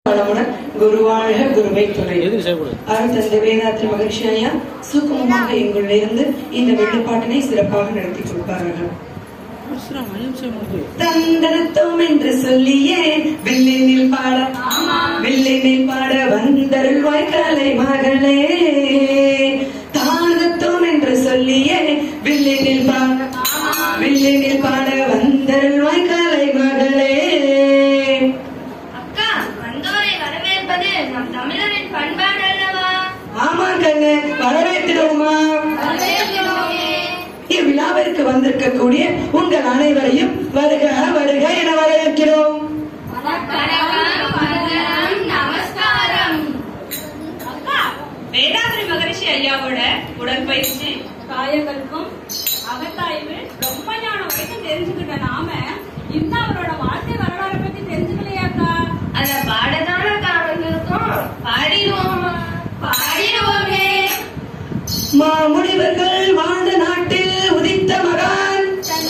வளமுடன் குருவாழ்க குருவை துணை எதுக்கு செய்யக்கூடாது அருள் தந்தை வேதாத்ரி மகிழ்ச்சி ஐயா சுக்குமமாக எங்குள்ளிருந்து இந்த வெள்ளுப்பாட்டினை சிறப்பாக நடத்தி கொடுப்பார்கள் தந்தனத்தோம் என்று சொல்லியே வில்லினில் பாட வில்லினில் பாட வந்தருள்வாய் கலை மகளே தானத்தோம் என்று சொல்லியே வில்லினில் பாட வில்லினில் பாட வந்தருள்வாய் கலை மகளே அக்கா வந்தோரை வரவேற்பது நம் தமிழரின் பண்பாடு அல்லவா ஆமா கண்ணு வரவேற்கிறோமா வரவேற்கிறோமே. இவ்விழாவிற்கு வந்திருக்கக்கூடிய உங்கள் அனைவரையும் வருக வருக என வரவேற்கிறோம் வணக்கம், வந்தனம், நமஸ்காரம் அக்கா வேதாத்ரி மகரிஷி ஐயாவோட உடற்பயிற்சி காயகல்பம் அகத்தாய்வு ரொம்ப ஞானம் வரைக்கும் தெரிஞ்சுக்கிட்ட நாம இன்னும் அவரோட வாழ்க்கை வரலாறை பத்தி தெரிஞ்சுக்கலையாக்கா அத பாடதான வந்திருக்கோம் பாடிடுவோமா பாடிடுவோமே மாமுனிவர்கள் வாழ்ந்த நாட்டில் உதித்த மகான்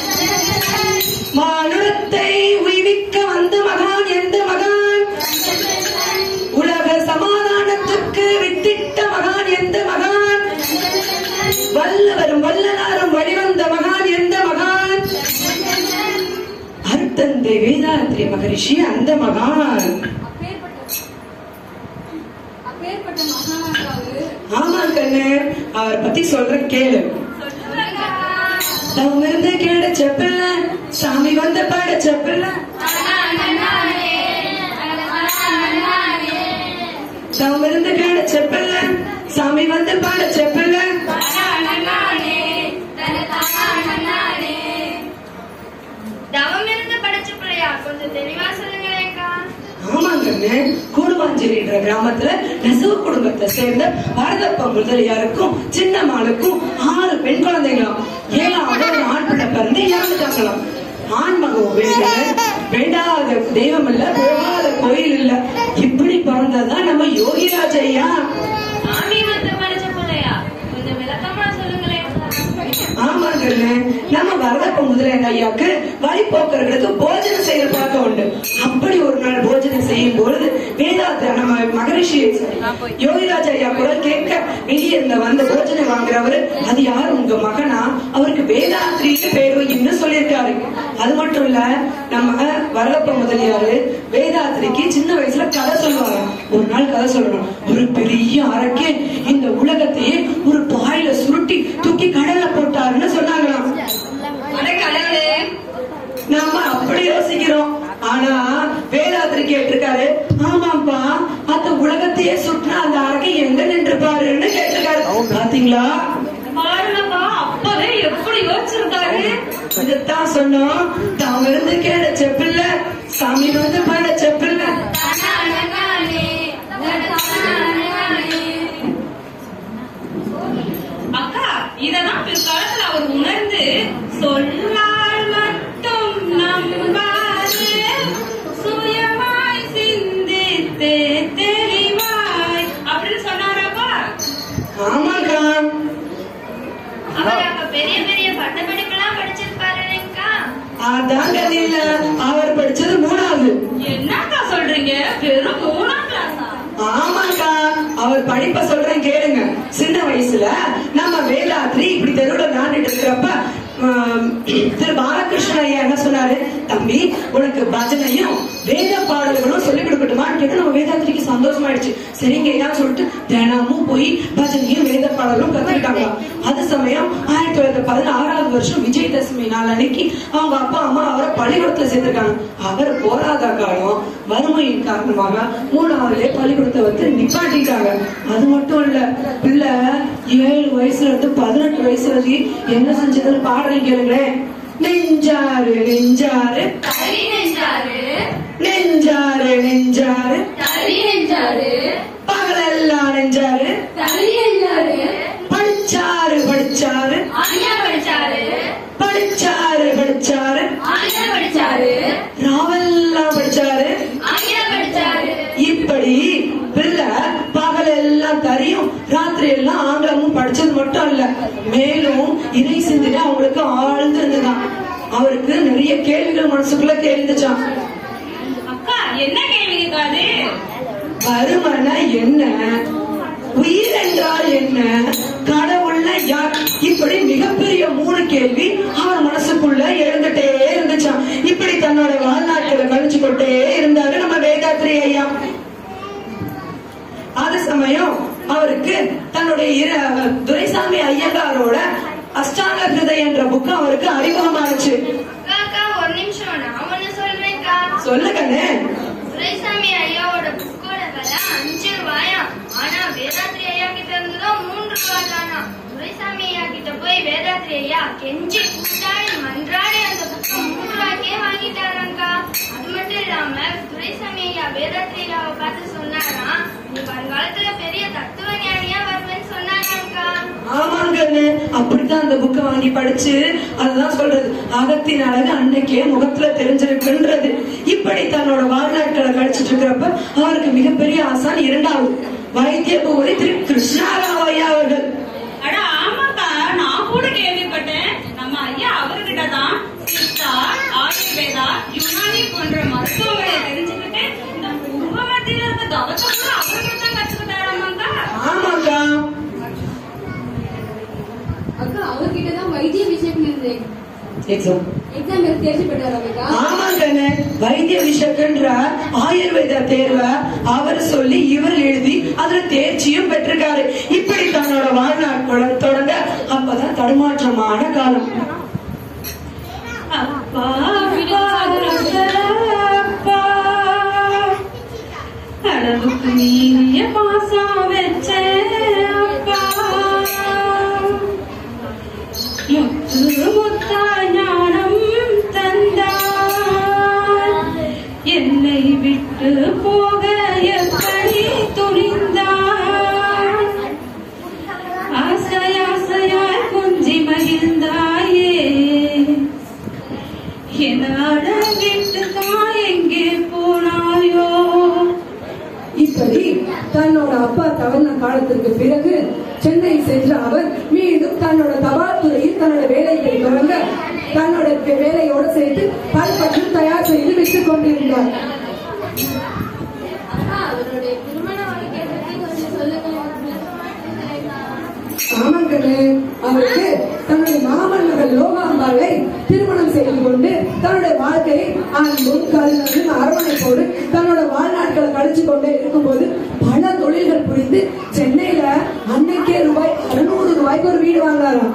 மானுடத்தை உய்விக்க வந்த மகான் எந்த மகான் உலக சமாதானத்துக்கு வித்திட்ட மகான் எந்த மகான் வல்லவரும் வல்லனாரும் வழிவந்த மகான் எந்த மகான் அருத்தந்தை வேதாத்ரி மகரிஷி அந்த மகான் அப்பேற்பட்ட மகானாக்காவு ஆமா கண்ணு அவர் பத்தி சொல்ற கேளு தவம் இருந்து கேட செப்பில்ல சாமி வந்த பாட செப்பில்ல தவம் இருந்து கேட செப்பில்ல சாமி வந்து பாட செப்பில்ல தவம் இருந்து படிச்ச பிள்ளையா கொஞ்சம் தெளிவா சொல்லுங்களேக்கா ஆமா கண்ணு கூடுவாஞ்சேரின்ற கிராமத்துல நெசவு குடும்பத்தை சேர்ந்த வரதப்ப முதலியாருக்கும் சின்னம்மாளுக்கும் ஆறு பெண் குழந்தைங்களாம் ஏழாவது ஒரு ஆண் பிள்ளை பிறந்து இறந்துட்டாங்களாம் ஆண் மகன் வேண்டல வேண்டாத தெய்வம் இல்ல போகாத கோயில் இல்ல இப்படி பிறந்ததுதான் நம்ம யோகிராஜ் ஐயா சாமி வந்து படிச்ச பிள்ளையா கொஞ்சம் விளக்கமா சொல்லுங்களேன் ஆமா கண்ணு நம்ம வரதப்ப முதலியார் ஐயாக்கு வழிபோக்கர்களுக்கு போஜனம் செய்யற பழக்கம் உண்டு அப்படி ஒரு நாள் போஜனம் செய்யும் பொழுது வேதாந்த நம்ம மகரிஷி யோகிராஜ் ஐயா குரல் கேட்க வெளியே இருந்த வந்த போஜனம் வாங்குறவரு அது யார் உங்க மகனா அவருக்கு வேதாத்ரின்னு பேர் வைன்னு சொல்லியிருக்காரு அது மட்டும் இல்ல நம்ம வரதப்ப முதலியாரு வேதாத்ரிக்கு சின்ன வயசுல கதை சொல்லுவாங்க ஒரு நாள் கதை சொல்லணும் ஒரு பெரிய அரக்கே இந்த உலகத்தையே ஒரு பாயில சுருட்டி தூக்கி கடல்ல போட்டாருன்னு சொன்னாங்களாம் அட கடவுளே நாம அப்படி யோசிக்கிறோம் ஆனா வேதாத்திரி கேட்டிருக்காரு ஆமாப்பா அந்த உலகத்தையே சுற்றினா அந்த அரக்கை எங்க நின்றுப்பாருன்னு கேட்டிருக்காரு பாத்தீங்களா பாருங்கக்கா அப்பவே எப்படி யோசிச்சிருக்காரு இதைத்தான் சொன்னோம் தாம் இருந்து கேட செப்பில்ல சாமி வந்து பாட செப்பில்ல அக்கா இதெல்லாம் பிற்காலத்துல அவர் உணர்ந்து சொல்லால் மட்டும் நம்பாது சுயமாய் சிந்தித்து தெளிவாய் அப்படின்னு சொன்னாராப்பா ஆமாக்கா அவர் அப்ப பெரிய பெரிய பட்டப்படிப்பெல்லாம் படிச்சிருப்பாருக்கா அதான் கதையில அவர் படிச்சது மூணாவது என்னக்கா சொல்றீங்க வெறும் மூணாம் கிளாஸா ஆமாக்கா அவர் படிப்ப சொல்றேன் கேளுங்க சின்ன வயசுல நம்ம வேதாத்ரி இப்படி தெருவுல விளையாண்டுட்டு இருக்கிறப்ப ஆம், திரு பாலகிருஷ்ணன் ஐயா என்ன சொன்னாரு தம்பி உனக்கு பஜனையும் வேத பாடல்களும் சொல்லி கொடுக்கட்டுமான்னு கேட்டு நம்ம வேதாத்திரிக்கு சந்தோஷமாயிடுச்சு சரிங்க ஐயா சொல்லிட்டு தினமும் போய் பஜனையும் வேத பாடலும் கத்துக்கிட்டாங்க அது சமயம் ஆயிரத்தி தொள்ளாயிரத்தி பதினாறாவது வருஷம் விஜயதசமி நாள் அன்னைக்கு அவங்க அப்பா அம்மா அவரை பள்ளிக்கூடத்துல சேர்த்திருக்காங்க அவர் போராத காலம் வறுமையின் காரணமாக மூணாவதுல பள்ளிக்கூடத்தை வந்து நிப்பாட்டிட்டாங்க அது மட்டும் இல்ல பிள்ளை ஏழு வயசுல இருந்து பதினெட்டு வயசு வரைக்கும் என்ன செஞ்சதுன்னு பாடுறீங்க கேளுங்களேன் நெஞ்சாரு நெஞ்சாரு தறி நெஞ்சாரு நெஞ்சாரு நெஞ்சாரு தறி நெஞ்சாரு பகலெல்லாம் நெஞ்சாரு தறி நெஞ்சாரு படிச்சாரு படிச்சாரு ஆயா படிச்சாரு படிச்சாரு படிச்சாரு ஆயா படிச்சாரு ராவெல்லாம் படிச்சாரு ஆயா படிச்சாரு இப்படி பிள்ளை பகலெல்லாம் தரியும் ராத்திரி எல்லாம் ஆங்கிலமும் படிச்சது மட்டும் இல்ல மேலும் இறை சிந்தனை அவங்களுக்கு ஆழ்ந்து இருந்துதான் அவருக்கு நிறைய கேள்விகள் மனசுக்குள்ள கேள்விச்சான் அக்கா என்ன கேள்வி அது பருமன என்ன உயிர் என்றால் என்ன கடவுள்னா யார் இப்படி மிகப்பெரிய மூணு கேள்வி அவர் மனசுக்குள்ள எழுந்துட்டே இருந்துச்சாம் இப்படி தன்னோட வாழ்நாட்களை கழிச்சு கொண்டே இருந்தாரு நம்ம வேதாத்ரி ஐயா அது சமயம் அவருக்கு தன்னுடைய இர- துரைசாமி ஐயங்காரோட அஷ்டாங்க ஹிருதய் என்ற புக்கு அவருக்கு அறிமுகமாச்சு அக்கா அக்கா ஒரு நிமிஷம் நான் ஒண்ணு சொல்றேன்க்கா சொல்லு கண்ணு துரைசாமி ஐயாவோட புக்கோட விலை அஞ்சு ரூபாயா ஆனா வேதாத்ரி ஐயா கிட்ட இருந்துதான் மூன்று ரூபாய் தானா துரைசாமி ஐயா கிட்ட போய் வேதாத்ரி ஐயா கெஞ்சி கூட்டாடி மன்றாடி அந்த புக்கை மூன்று ரூபாய்க்கே வாங்கிட்டாராங்கா அது மட்டும் இல்லாம துரைசாமி ஐயா வேதாத்ரி ஐயாவை பார்த்து சொன்னாராம் நீ வருங்காலத்துல பெரிய தத்துவ ஞானியா வருவேன்னு சொன்னாராங்கா ஆமாங்கன்னு அப்படித்தான் அந்த புக்கை வாங்கி படிச்சு அதுதான் சொல்றது அகத்தின் அழகு அன்னைக்கே முகத்துல தெரிஞ்சிருக்குன்றது இப்படி தன்னோட வாழ்நாட்களை கழிச்சிட்டு இருக்கிறப்ப அவருக்கு மிகப்பெரிய ஆசான் இரண்டாவது வைத்திய பூரி திரு கிருஷ்ணாராவ் ஐயா அவர்கள் அட ஆமாக்கா நான் கூட கேள்விப்பட்டேன் நம்ம ஐயா அவர்கிட்ட தான் சித்தா ஆயுர்வேதா யுனானி போன்ற மருத்துவங்களை தெரிஞ்சுக்கிட்டு இந்த பூர்வமத்தியில இருக்க தவத்தை கூட அவர்கிட்ட தான் கத்துக்கிட்டாராமாக்கா ஆமாக்கா அக்கா அவர்கிட்ட தான் வைத்திய விஷயம் இருந்தேன் எக்ஸாம் எக்ஸாம் எழுதி தேர்ச்சி பெற்றாரா அக்கா ஆமாங்கண்ணே வைத்திய விஷயக்குன்ற ஆயுர்வேத தேர்வை அவர் சொல்லி இவர் எழுதி அதுல தேர்ச்சியும் பெற்றிருக்காரு இப்படி தன்னோட வாழ்நாட்களை தொடங்க அப்பதான் தடுமாற்றமான காலம் அப்பா அப்பா கடவுளுக்கு நீங்க பாசம் வச்ச அப்பா முத்து முத்தா ஞானம் தந்தார் என்னை விட்டு போக எப்படி துணிந்தார் ஆசை ஆசையாய் கொஞ்சி மகிழ்ந்தாயே என்னோட விட்டு தான் எங்கே போனாயோ இப்படி தன்னோட அப்பா தவறின காலத்திற்கு பிறகு சென்னை சென்ற அவர் மீண்டும் தன்னோட தபால் துறையில் தன்னோட வேலைகளை தொடங்க தன்னோட வேலையோட சேர்த்து பல்பற்றும் தயார் செய்து விட்டுக் கொண்டிருந்தார் அக்கா அவருடைய திருமண வாழ்க்கையை பத்தி கொஞ்சம் சொல்லுங்களேன் விளக்கமா சொல்லுங்களேன்க்கா. ஆமாங்கண்ணே அவருக்கு தன்னுடைய மாமன் மகள் லோகாம்பாளை திருமணம் செய்து கொண்டு தன்னுடைய வாழ்க்கையை அன்பும் கருணையும் அரவணைப்போடு தன்னோட வாழ்நாட்களை கழிச்சு கொண்டே இருக்கும்போது பல தொழில்கள் புரிந்து சென்னையில அன்னைக்கே ரூபாய் அறுநூறு ரூபாய்க்கு ஒரு வீடு வாங்கினாராம்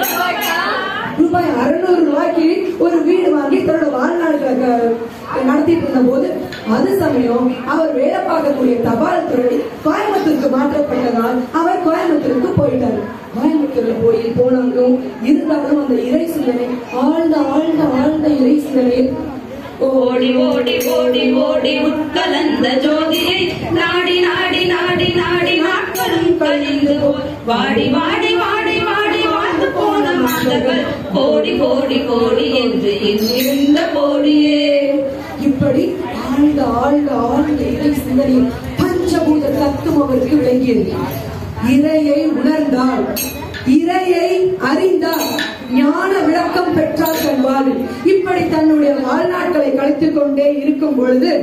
ரூபாய் அறுநூறு ரூபாய்க்கு ஒரு வீடு வாங்கி தன்னோட வாழ்நாள்களை க- நடத்திட்டு இருந்த போது அது சமயம் அவர் வேலை பார்க்கக்கூடிய தபால் துறை கோயம்புத்தூருக்கு மாற்றப்பட்டதால் அவர் கோயம்புத்தூருக்கு போயிட்டாரு கோயம்புத்தூர்ல போய் போனாலும் இருந்தாலும் அந்த இறை சிந்தனை ஆழ்ந்த ஆழ்ந்த ஆழ்ந்த இறை சிந்தனையில் ஓடி ஓடி ஓடி ஓடி உட்கலந்த ஜோதியை நாடி நாடி நாடி நாடி நாட்களும் கழிந்து போய் வாடி வாடி வாடி வாடி வாழ்ந்து போன மாதர்கள் கோடி கோடி கோடி என்று எண்ணிருந்த கோடியே இப்படி ஆழ்ந்த ஆழ்ந்த ஆழ்ந்த இறை சிந்தனையில் பஞ்சபூத தத்துவம் அவருக்கு விளங்கியது இறையை உணர்ந்தால் இறையை அறிந்தால் ஞான விளக்கம் பெற்றால் தன் வாழ்வில் இப்படி தன்னுடைய வாழ்நாட்களை கழித்துக் கொண்டே இருக்கும் பொழுது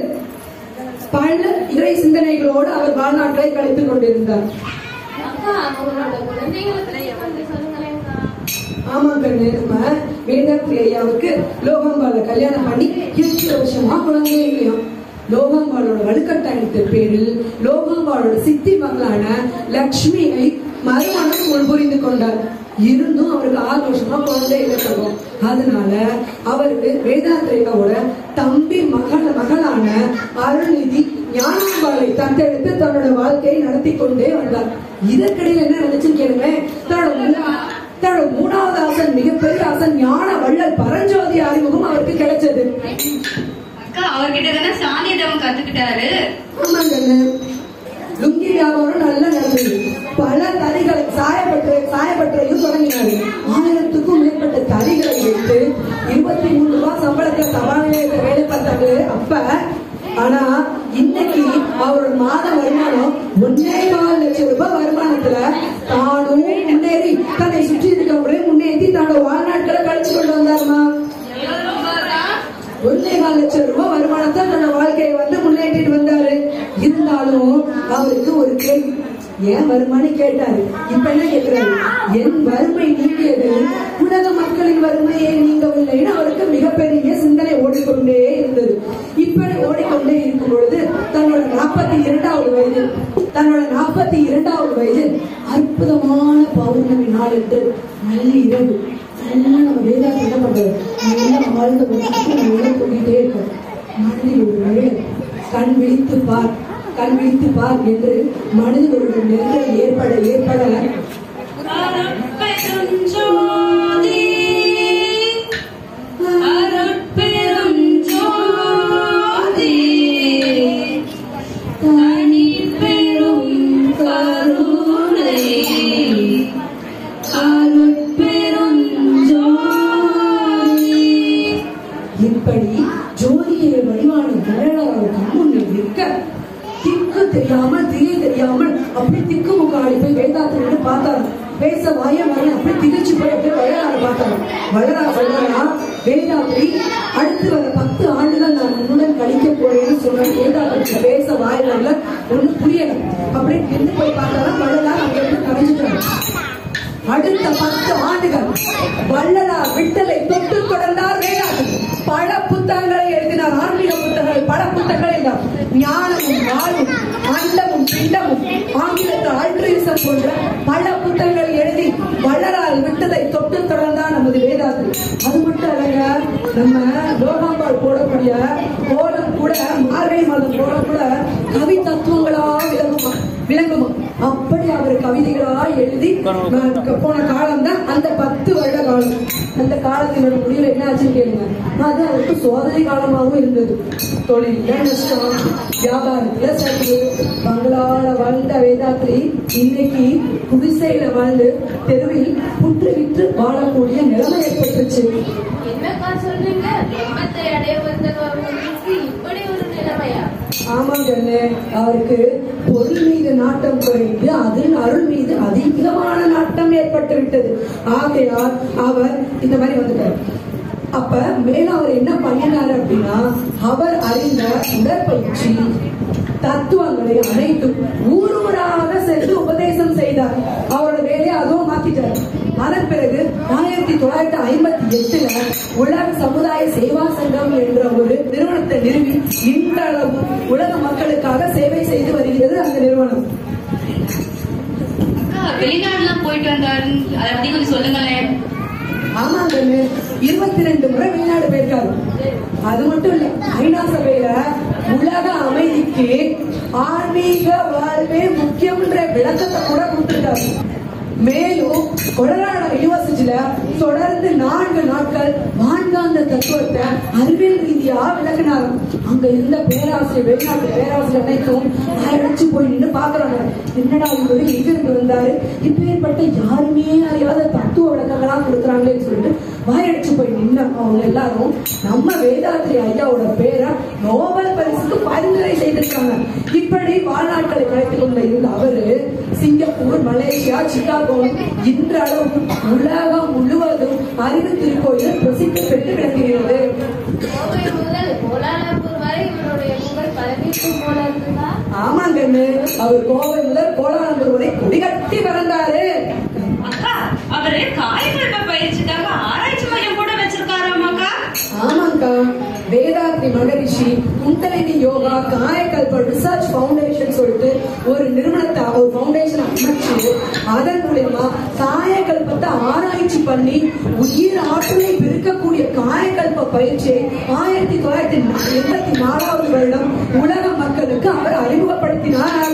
பல இறை சிந்தனைகளோடு அவர் வாழ்நாட்களை கழித்துக் கொண்டிருந்தார் அக்கா அவங்களோட குழந்தைகளை பத்தி கொஞ்சம் சொல்லுங்களேன்க்கா ஆமா கண்ணு நம்ம வேதாத்ரி ஐயாவுக்கு லோகம்பால கல்யாணம் பண்ணி எட்டு வருஷமா குழந்தையே இல்லையாம் லோகம்பாலோட வலுக்கட்டாயத்தின் பேரில் லோகம்பாலோட சித்தி மகளான லக்ஷ்மியை மறுமணம் உள் புரிந்து கொண்டார் இருந்தும் அவருக்கு ஆறு வருஷமா குழந்தை இல்லை சொல்லுவோம் அதனால அவருக்கு வேதாத்ரிகாவோட தம்பி மகள் மகளான அருள்நிதி ஞானாம்பாளை தத்தெடுத்து தன்னோட வாழ்க்கையை நடத்தி கொண்டே வந்தார் இதற்கிடையில் என்ன நடந்துச்சுன்னு கேளுங்களேன் தன்னோட மூ- தன்னோட மூணாவது ஆசன் மிகப்பெரிய ஆசன் ஞான வள்ளல் பரஞ்சோதி அறிமுகம் அவருக்கு கிடைச்சது அக்கா அவர்கிட்ட தானே சாநியதம் கத்துக்கிட்டாரு ஆமாங்க லுங்கி வியாபாரம் நல்லா நடந்தது பல தறிகளை சாயப்பட்ட சாயப்பட்டறையும் தொடங்கினாரு ஆயிரத்துக்கும் மேற்பட்ட தறிகளை வைத்து இருபத்தி மூணு ரூபாய் சம்பளத்துல சபாநிலையத்தை வேலை பார்த்தாரு அப்ப ஆனா இன்னைக்கு அவரோட மாத வருமானம் ஒன்னே கால் லட்சம் ரூபாய் வருமானத்துல தானும் முன்னேறி தன்னை சுற்றி இருக்கவங்களையும் முன்னேற்றி தன்னோட வாழ்நாட்களை கழிச்சு கொண்டு வந்தாருமா ஒன்னே கால் லட்சம் ரூபாய் வருமானத்தை தன்னோட வாழ்க்கையை வந்து முன்னேற்றிட்டு வந்தாரு இருந்தாலும் அவருக்கு ஒரு கேள்வி ஏன் வருமானு கேட்டாரு இப்ப என்ன கேட்கிறாரு என் வறுமை நீங்கியது உலக மக்களின் வறுமையே நீங்கவில்லைன்னு அவருக்கு மிகப்பெரிய சிந்தனை ஓடிக்கொண்டே இருந்தது இப்படி ஓடிக்கொண்டே இருக்கும் பொழுது தன்னோட நாற்பத்தி இரண்டாவது வயது தன்னோட நாற்பத்தி இரண்டாவது வயது அற்புதமான பௌர்ணமி நாள் என்று நல்ல இரவு நல்லா நம்ம வேதாந்தி என்ன பண்றது நல்லா ஆழ்ந்த முடிச்சுட்டு நல்லா தூங்கிட்டே இருக்கோம் மனதில் ஒரு வேலை கண் விழித்து பார் கண் விழித்து பார் என்று மனதில் ஒரு நெருடல் ஏற்பட ஏற்பட அருட்பெருஞ்சோதி அருட்பெருஞ்சோதி தனிப்பெரும் கருணை அருட்பெருஞ்சோதி இப்படி ஜோதியை வடிவான வரலாறு கண்முன்னில் நிற்க திக்கு தெரியாமல் திரை தெரியாமல் அப்படி திக்கு முக்காடி போய் வேதாத்திரிட்டு பார்த்தாரு பேச வாய வாய அப்படி திகச்சு போய் அப்படியே வள்ளலாறு பார்த்தாரு வள்ளலார் சொல்றாரா வேதாத்ரி அடுத்து வர பத்து ஆண்டுகள் நான் உன்னுடன் கழிக்க போறேன்னு சொன்ன வேதாத்திரி பேச வாய வரல ஒண்ணு புரியல அப்படியே நின்று போய் பார்த்தாரா வள்ளலார் அங்க இருந்து கரைஞ்சிட்டாரு அடுத்த பத்து ஆண்டுகள் வள்ளலார் விட்டலை தொட்டு தொடர்ந்தார் வேதாந்தம் பல புத்தகங்களை எழுதினார் ஆன்மீக புத்தகங்கள் பல புத்தகங்கள் எல்லாம் ஞானமும் வாழ்வும் அண்டமும் பிண்டமும் ஆங்கிலத்தில் ஆல்ட்ரிசம் போன்ற பல புத்தகங்களை எழுதி வள்ளலார் விட்டதை தொட்டு தொடர்ந்தார் நமது வேதாந்தம் அது மட்டும் இல்லைங்க நம்ம லோகாம்பாள் போடக்கூடிய கோலம் கூட மார்கழி மாதம் கோலம் கூட கவி தத்துவங்களா விளங்குமா விளங்குமா அப்படி அவர் கவிதைகளா எழுதி நான் போன காலம் தான் அந்த பத்து வருட காலம் அந்த காலத்தினோட முடிவில் என்ன ஆச்சுன்னு கேளுங்க அது அவருக்கு சோதனை காலமாகவும் இருந்தது தொழில நஷ்டம் வியாபாரத்துல சரி பங்களால வாழ்ந்த வேதாத்ரி இன்னைக்கு குடிசையில வாழ்ந்து தெருவில் புற்று விற்று வாழக்கூடிய நிலைமை ஏற்பட்டுச்சு என்னக்கா சொல்றீங்க பிரம்மத்தை அடைய வந்தவர்களுக்கு இப்படி ஒரு நிலைமையா ஆமாங்க அண்ணே. அவருக்கு பொருள் மீது நாட்டம் குறைந்து அதில் அருள் மீது அதிகமான நாட்டம் ஏற்பட்டு விட்டது ஆகையால் அவர் இந்த மாதிரி வந்துட்டார் அப்ப மேல அவர் என்ன பண்ணினார் அப்படின்னா அவர் அறிந்த உடற்பயிற்சி தத்துவங்களை அனைத்தும் ஊர் ஊராக சென்று உபதேசம் செய்தார் அவரோட வேலையை அதுவும் மாத்திட்டார் அதன் பிறகு ஆயிரத்தி தொள்ளாயிரத்தி ஐம்பத்தி எட்டுல உலக சமுதாய சேவா சங்கம் என்ற ஒரு நிறுவனத்தை நிறுவி இன்றளவும் உலக மக்களுக்காக சேவை செய்து வருகிறது அந்த நிறுவனம் அக்கா வெளிநாடுலாம் போயிட்டு வந்தாரு அதை பத்தி கொஞ்சம் சொல்லுங்களேன் ஆமாங்க இருபத்தி ரெண்டு முறை வெளிநாடு போயிருக்காரு அது மட்டும் இல்ல ஐநா சபையில உலக அமைதிக்கு ஆன்மீக வாழ்வே முக்கியம்ன்ற விளக்கத்தை கூட கொடுத்திருக்காரு மேலும் கொலராடோ யூனிவர்சிட்டியில தொடர்ந்து நான்கு நாட்கள் வான்காந்த தத்துவத்தை அறிவியல் ரீதியா விளக்குனாரு அங்க இருந்த பேராசிரியர் வெளிநாட்டு பேராசிரியர் அனைத்தும் அடிச்சு போய் நின்று பாக்குறாங்க என்னடா இவரு எங்க இருந்து வந்தாரு இப்பேற்பட்ட யாருமே அறியாத தத்துவ விளக்கங்களா கொடுக்குறாங்களேன்னு சொல்லிட்டு வாயடிச்சு போய் நின்ன அவங்க எல்லாரும் நம்ம வேதாத்ரி ஐயாவோட பேரை நோபல் பரிசுக்கு பரிந்துரை செய்திருக்காங்க இப்படி வாழ்நாட்களை கழித்துக் கொண்டு இருந்த அவரு சிங்கப்பூர் மலேசியா சிகாகோ இன்றளவும் உலகம் முழுவதும் அறிவு திருக்கோயில் பிரசித்தி பெற்று விளங்குகிறது கோவை முதல் கோலாலம்பூர் வரை இவருடைய புகழ் பரவிக்கும் போல இருக்குதா ஆமாங்கன்னு அவர் கோவை முதல் கோலாலம்பூர் வரை கொடிகட்டி வளர்ந்தாரு அக்கா அவரு காயகல்ப பயிற்சிக்காக ஆராய்ச்சி மையம் கூட வச்சிருக்காராமாக்கா ஆமாங்கா வேதாத்ரி மகரிஷி குண்டலினி யோகா காயக்கல்ப ரிசர்ச் ஃபவுண்டேஷன் சொல்லிட்டு ஒரு நிறுவனத்தை ஒரு ஃபவுண்டேஷன் அமைச்சு அதன் மூலியமா காயக்கல்பத்தை ஆராய்ச்சி பண்ணி உயிர் ஆற்றலை பெருக்கக்கூடிய காயக்கல்ப பயிற்சியை ஆயிரத்தி தொள்ளாயிரத்தி எண்பத்தி நாலாவது வருடம் உலக மக்களுக்கு அவர் அறிமுகப்படுத்தினார்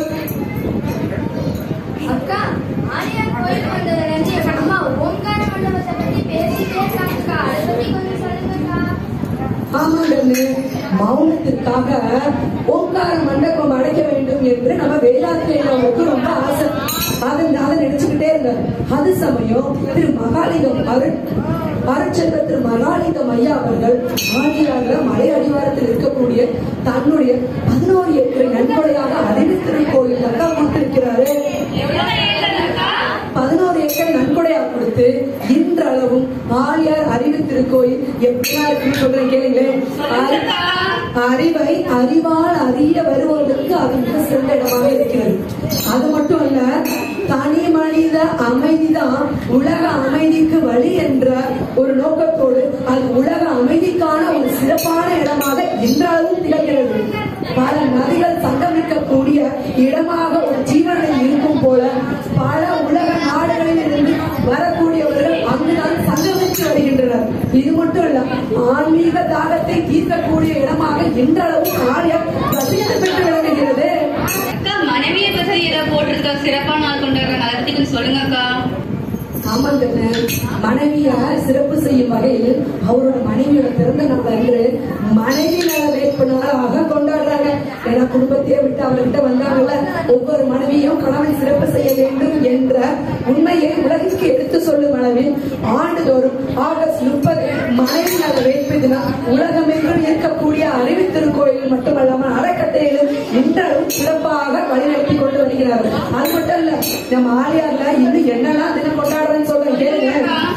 அக்கா ஆரியார் கோயில் வந்ததுல இருந்து எங்க அம்மா ஓங்கார மண்டபத்தை பத்தி பேசிட்டே இருக்காங்கக்கா அதை பத்தி கொஞ்சம் சொல்லுங்கக்கா ஆமாங்கன்னு மௌனத்திற்காக ஓங்கார மண்டபம் அடைக்க வேண்டும் என்று நம்ம வேதாத்திரியர்களுக்கு ரொம்ப ஆசை அதை அதை நினைச்சுக்கிட்டே இருந்தார் அது சமயம் திரு மகாலிங்கம் அருள் அருட்செல்வ திரு மகாலிங்கம் ஐயா அவர்கள் ஆண்டியார்ல மலை அடிவாரத்தில் இருக்கக்கூடிய தன்னுடைய பதினோரு ஏக்கரை நன்கொடையாக அறிவு திருக்கோயில் தக்கா கொடுத்திருக்கிறாரு எவ்வளவு ஏக்கர் அக்கா பதினோரு ஏக்கர் நன்கொடையா கொடுத்து இன்றளவும் ஆழியார் அறிவு திருக்கோயில் எப்படியா இருக்குன்னு சொல்றேன் கேளுங்களேன் சொல்லுங்கக்கா அறிவை அறிவால் அறிய வருவதற்கு அது மிக சிறந்த இடமாக இருக்கிறது அது மட்டும் அல்ல தனி மனித அமைதிதான் உலக அமைதிக்கு வழி என்ற ஒரு நோக்கத்தோடு அது உலக அமைதிக்கான ஒரு சிறப்பான இடமாக இன்றளவும் திகழ்கிறது பல நதிகள் சங்கமிக்கக்கூடிய இடமாக ஒரு ஜீவனில் இருக்கும் போல பல உலக நாடுகளில் இருந்து வரக்கூடியவர்கள் அங்குதான் சங்கமித்து வருகின்றனர் இது மட்டும் இல்ல ஆன்மீக தாகத்தை தீர்க்கக்கூடிய இடமாக இன்றளவும் ஆலயம் பிரசித்தி பெற்று விளங்குகிறது அக்கா மனைவியை பத்தி ஏதோ போட்டிருக்க சிறப்பான நாள் கொண்டாடுறாங்க அதை பத்தி கொஞ்சம் சொல்லுங்க அக்கா ஆமாங்க மனைவிய சிறப்பு செய்யும் வகையில் அவரோட மனைவியோட பிறந்த நாள் அன்று மனைவி நல வேட்பு நாளாக கொண்டாடுறாங்க ஏன்னா குடும்பத்தையே விட்டு அவர்கிட்ட வந்தாங்கல்ல ஒவ்வொரு மனைவியும் கணவன் சிறப்பு செய்ய வேண்டும் என்ற உண்மையை உலகிற்கு எடுத்து சொல்லும் அளவில் ஆண்டுதோறும் ஆகஸ்ட் முப்பது மனைவி நல வேட்பு தினம் உலகமெங்கும் இருக்கக்கூடிய அறிவு திருக்கோயில் மட்டுமல்லாமல் அறக்கட்டளையிலும் இன்றளவும் சிறப்பாக வழிநடத்தி கொண்டு வருகிறார்கள் அது மட்டும் இல்ல நம்ம ஆலியார்ல இன்னும் என்னெல்லாம் தினம் கொண்டாடுறேன்னு சொல்றேன் கேளுங்க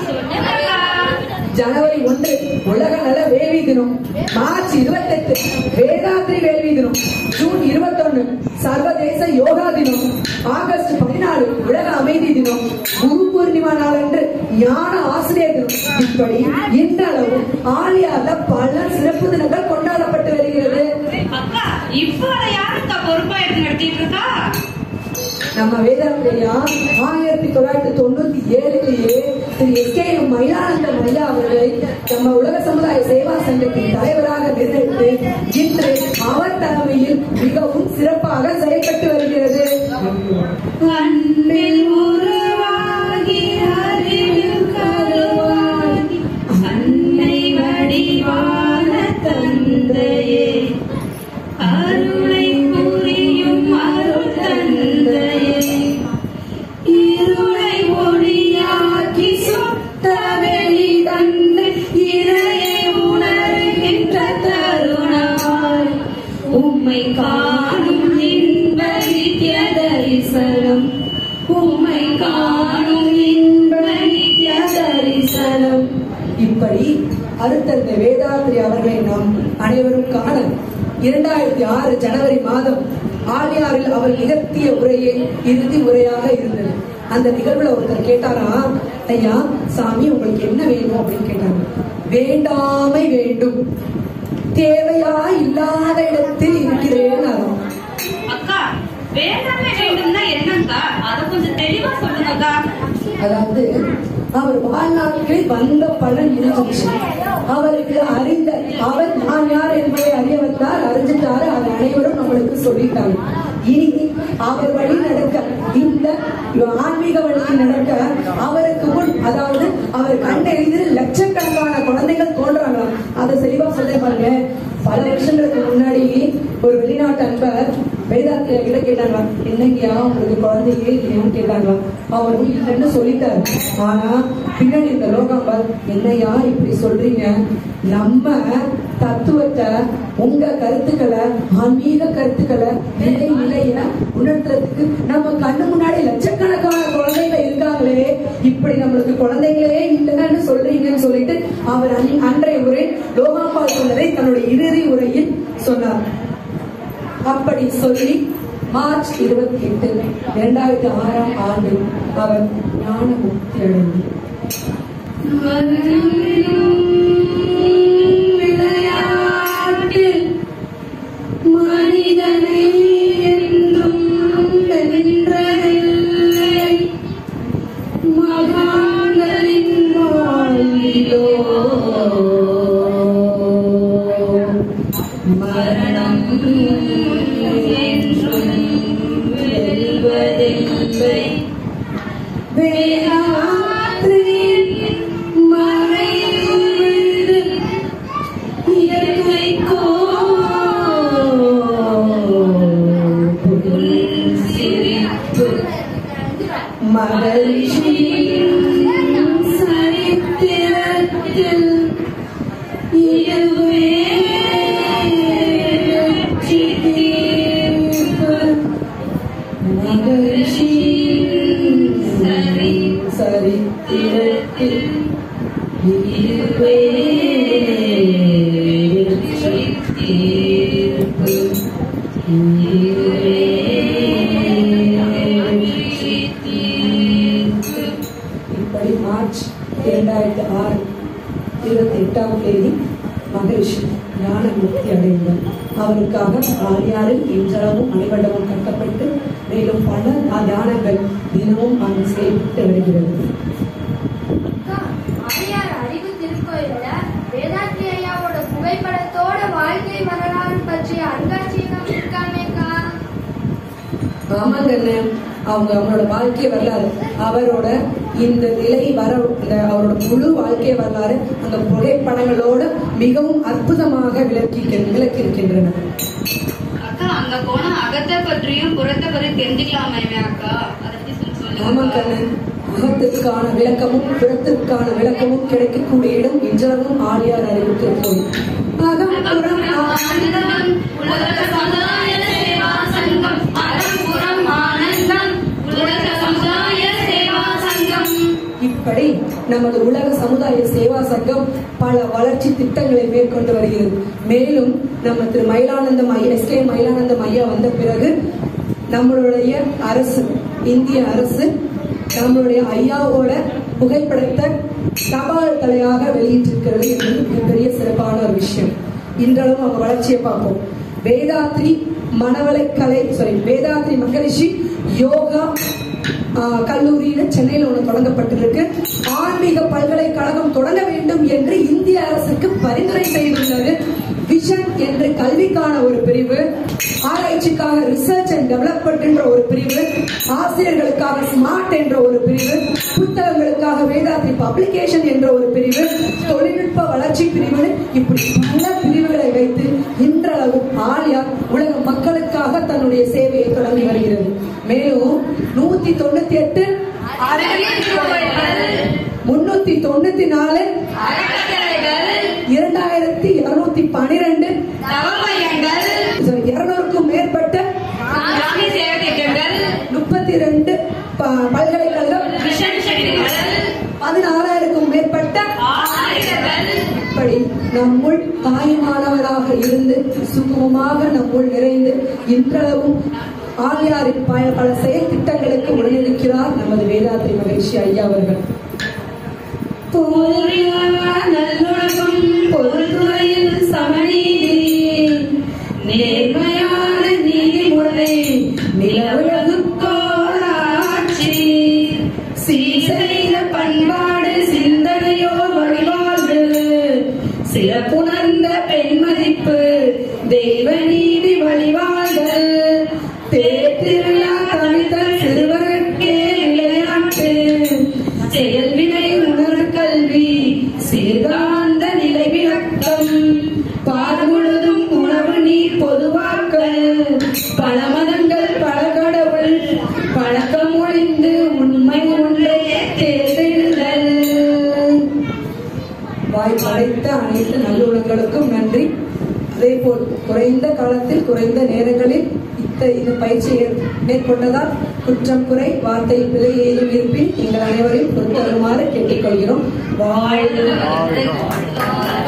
ஜனவரி ஒன்று உலக நல வேள்வி தினம் மார்ச் இருபத்தெட்டு வேதாத்ரி வேள்வி தினம் ஜூன் இருபத்தொன்னு சர்வதேச யோகா தினம் ஆகஸ்ட் பதினாலு உலக அமைதி தினம் குரு பூர்ணிமா நாளன்று ஞான ஆசிரியர் தினம் இப்படி இன்றளவு ஆலியார்ல பல சிறப்பு தினங்கள் கொண்டாடப்பட்டு வருகிறது அக்கா இப்போ அதை யாருக்கா பொறுப்பா எடுத்து நடத்திட்டு இருக்கா நம்ம வேதாந்திரியா ஆயிரத்தி தொள்ளாயிரத்தி தொண்ணூத்தி ஏழுலயே Thiru S K M Mayilanandan ஐயா அவர்களை நம்ம உலக சமுதாய சேவா சங்கத்தின் தலைவராக நிர்ணயித்து இன்று அவர் தலைமையில் மிகவும் சிறப்பாக செயல்பட்டு வருகிறது அன்பில் உருவாகி அறிவில் கருவாகி அன்னை வடிவான தந்தையே அருளை புரியும் அருள் தந்தையே இருளை ஒளியாக்கி சுத்த வெளி தந்து இறையை உணர்கின்ற தருணமாய் உம்மை காணும் இன்ப நித்ய தரிசனம் உம்மை காணும் இன்ப நித்ய தரிசனம் இப்படி அடுத்தடுத்த வேதாத்திரி அவர்களை நாம் அனைவரும் காண இரண்டாயிரத்தி ஆறு ஜனவரி மாதம் ஆலியாரில் அவர் நிகழ்த்திய உரையே இறுதி உரையாக இருந்தது அந்த நிகழ்வுல ஒருத்தர் கேட்டாரா ஐயா சாமி உங்களுக்கு என்ன வேணும் அப்படின்னு கேட்டாங்க வேண்டாமை வேண்டும் தேவையா இல்லாத இடத்தில் இருக்கிறேன் அர்த்தம் அக்கா வேண்டாமே வேண்டும்னா என்னங்கா அத கொஞ்சம் தெளிவா சொல்லுங்கக்கா அதாவது அவர் வாழ்நாட்களில் வந்த பலன் இருந்துச்சு அவருக்கு அறிந்த அவர் நான் யார் என்பதை அறிய வந்தார் அறிஞ்சிட்டாரு அது அனைவரும் நம்மளுக்கு சொல்லிட்டாங்க இனி அவர் வழி நடக்க இந்த ஆன்மீக வழியில் நடக்க அவருக்கு முன் அதாவது அவர் கண்ட எளிதில் லட்சக்கணக்கான குழந்தைகள் தோன்றாங்களாம் அதை தெளிவா சொல்ல பாருங்க பல வருஷங்களுக்கு முன்னாடி ஒரு வெளிநாட்டு அன்பர் வேதாத்திரியா கிட்ட கேட்டாங்க என்னங்கயா உங்களுக்கு குழந்தையே இல்லையான்னு கேட்டாங்க அவரும் இல்லைன்னு சொல்லிட்டாரு ஆனா பின்னாடி இந்த லோகாம்பால் என்னையா இப்படி சொல்றீங்க நம்ம தத்துவத்தை உங்க கருத்துக்களை ஆன்மீக கருத்துக்களை நிலை நிலைய உணர்த்துறதுக்கு நம்ம கண்ணு முன்னாடி லட்சக்கணக்கான குழந்தைகள் இருக்காங்களே இப்படி நம்மளுக்கு குழந்தைங்களே இல்லைன்னு சொல்றீங்கன்னு சொல்லிட்டு அவர் அன்- அன்றைய உரை லோகாம்பால் சொன்னதை தன்னுடைய இறுதி உரையில் சொன்னார் அப்படி சொல்லி மார்ச் இருபத்தி எட்டு இரண்டாயிரத்தி ஆறாம் ஆண்டு அவர் ஞான முக்தி அடைந்தார் விளையாட்டில் மனிதனை என்றும் வென்றதில்லை மகான்களின் வாழ்விலோ மரணம் என்றும் வெல்வதில்லை வேதாத்திரியின் மறைந்து இயற்கைக்கோ சிரிப்பு மகிழ்ச்சியின் சரித்திரத்தில் இதுவே வெற்றி தீர்ப்பு மகிழ்ச்சியின் சரி சரித்திரத்தில் இதுவே வெற்றி தீர்ப்பு எட்டாம் தேதி மகரிஷி ஞான முக்தி அடைந்தார் அவருக்காக ஆலியாரில் இன்றளவும் மணிமண்டபம் கட்டப்பட்டு மேலும் பல தியானங்கள் தினமும் அங்கு செயல்பட்டு வருகிறது அக்கா, ஆழியார் அறிவு திருக்கோயில்ல வேதாத்ரி ஐயாவோட புகைப்படத்தோட வாழ்க்கை வரலாறு பற்றிய அருங்காட்சியகம் இருக்காமேக்கா ஆமாங்க அண்ணன். அவங்க அவங்களோட வாழ்க்கை வரலாறு அவரோட இந்த நிலை வர இந்த அவரோட முழு வாழ்க்கை வரலாறு அந்த புகைப்படங்களோட மிகவும் அற்புதமாக விளக்கி விளக்கி இருக்கின்றன அக்கா அங்க போனா அகத்தை பற்றியும் புறத்தை பற்றி தெரிஞ்சுக்கலாமே அக்கா அதை பத்தி சொல்லி ஆமாம் சொல்லுங்க கண்ணன் அகத்திற்கான விளக்கமும் புறத்திற்கான விளக்கமும் கிடைக்கக்கூடிய இடம் இன்றளவும் ஆலியார் அறிவித்திருக்கும் அகம் புறம் ஆனந்தம் உலக சமுதாய சேவா சங்கம் அறம்புறம் ஆனந்தம் உலக சமுதாய சேவா சங்கம் இப்படி நமது உலக சமுதாய சேவா சங்கம் பல வளர்ச்சி திட்டங்களை மேற்கொண்டு வருகிறது மேலும் நம்ம திரு மயிலானந்தம் ஐயா எஸ் கே மயிலானந்தம் ஐயா வந்த பிறகு நம்மளுடைய அரசு இந்திய அரசு நம்மளுடைய ஐயாவோட புகைப்படத்தை தபால் தலையாக வெளியிட்டிருக்கிறது என்பது மிகப்பெரிய சிறப்பான ஒரு விஷயம் இன்றளவும் அவங்க வளர்ச்சியை பார்ப்போம் வேதாத்ரி மனவளைக்கலை சாரி வேதாத்ரி மகரிஷி யோகா ஆஹ், கல்லூரியில சென்னையில ஒண்ணு தொடங்கப்பட்டிருக்கு ஆன்மீக பல்கலைக்கழகம் தொடங்க வேண்டும் என்று இந்திய அரசுக்கு பரிந்துரை செய்துள்ளது விஷன் என்று கல்விக்கான ஒரு பிரிவு ஆராய்ச்சிக்காக ரிசர்ச் அண்ட் டெவலப்மெண்ட் என்ற ஒரு பிரிவு ஆசிரியர்களுக்காக ஸ்மார்ட் என்ற ஒரு பிரிவு புத்தகங்களுக்காக வேதாத்ரி பப்ளிகேஷன் என்ற ஒரு பிரிவு தொழில்நுட்ப வளர்ச்சி பிரிவு இப்படி பல பிரிவுகளை வைத்து இன்றளவு ஆலியார் உலக மக்களுக்காக தன்னுடைய சேவையை தொடங்கி வருகிறது மேலும் நூத்தி தொண்ணூத்தி எட்டு முன்னூத்தி தொண்ணூத்தி நாலு இரண்டாயிரத்தி இருநூத்தி பனிரெண்டு இருநூறுக்கும் மேற்பட்ட முப்பத்தி ரெண்டு பல்கலைக்கழகம் பதினாறாயிரக்கும் மேற்பட்ட இப்படி நம்முள் தாயுமானவராக இருந்து சுகமமாக நம்முள் நிறைந்து இன்றளவும் ஆலியாரின் பல பல செயல் திட்டங்களுக்கு உடனிருக்கிறார் நமது வேதாத்ரி மகிழ்ச்சி ஐயா அவர்கள் நல்லுலகம் பொருள்துறையில் சமநீதி நேர்மையான நீதிமுறை நிலவுலகுக்கோராட்சி சீசெய்த பண்பாடு சிந்தனையோ வழிபாடு சிறப்புணர்ந்த பெண்மதிப்பு தெய்வ நீதி வழிபாடுகள் தேர்திருவிழா தவித்தல் சிறுவருக்கே விளையாட்டு செயல்வினை உணர் கல்வி சிறுகாந்த நிலை விளக்கம் பால் முழுதும் உணவு நீர் பொதுவாக்கல் பல மதங்கள் பல கடவுள் பழக்கம் ஒழிந்து உண்மை ஒன்றை தேர்ந்தெடுதல் வாய் படைத்த அனைத்து நல்லுணங்களுக்கும் நன்றி அதேபோல் குறைந்த காலத்தில் குறைந்த நேரங்களில் இத்த இந்த பயிற்சியை மேற்கொண்டதால் குற்றம் குறை வார்த்தை பிழை ஏதும் இருப்பின் நீங்கள் அனைவரையும் பொறுத்தருமாறு கேட்டுக்கொள்கிறோம் வாழ்க வாழ்க